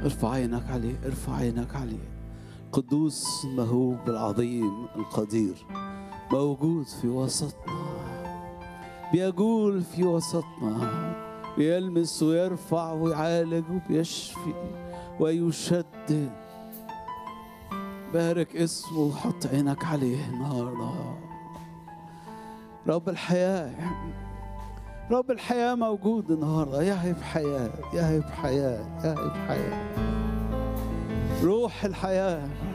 ارفع عينك عليه ارفع عينك عليه قدوس مهوب العظيم القدير موجود في وسطنا بيجول في وسطنا بيلمس ويرفع ويعالج وبيشفي ويشدد بارك اسمه وحط عينك عليه النهارده رب الحياة رب الحياة موجود النهارده يهب حياة يهب حياة يهب حياة روح الحياة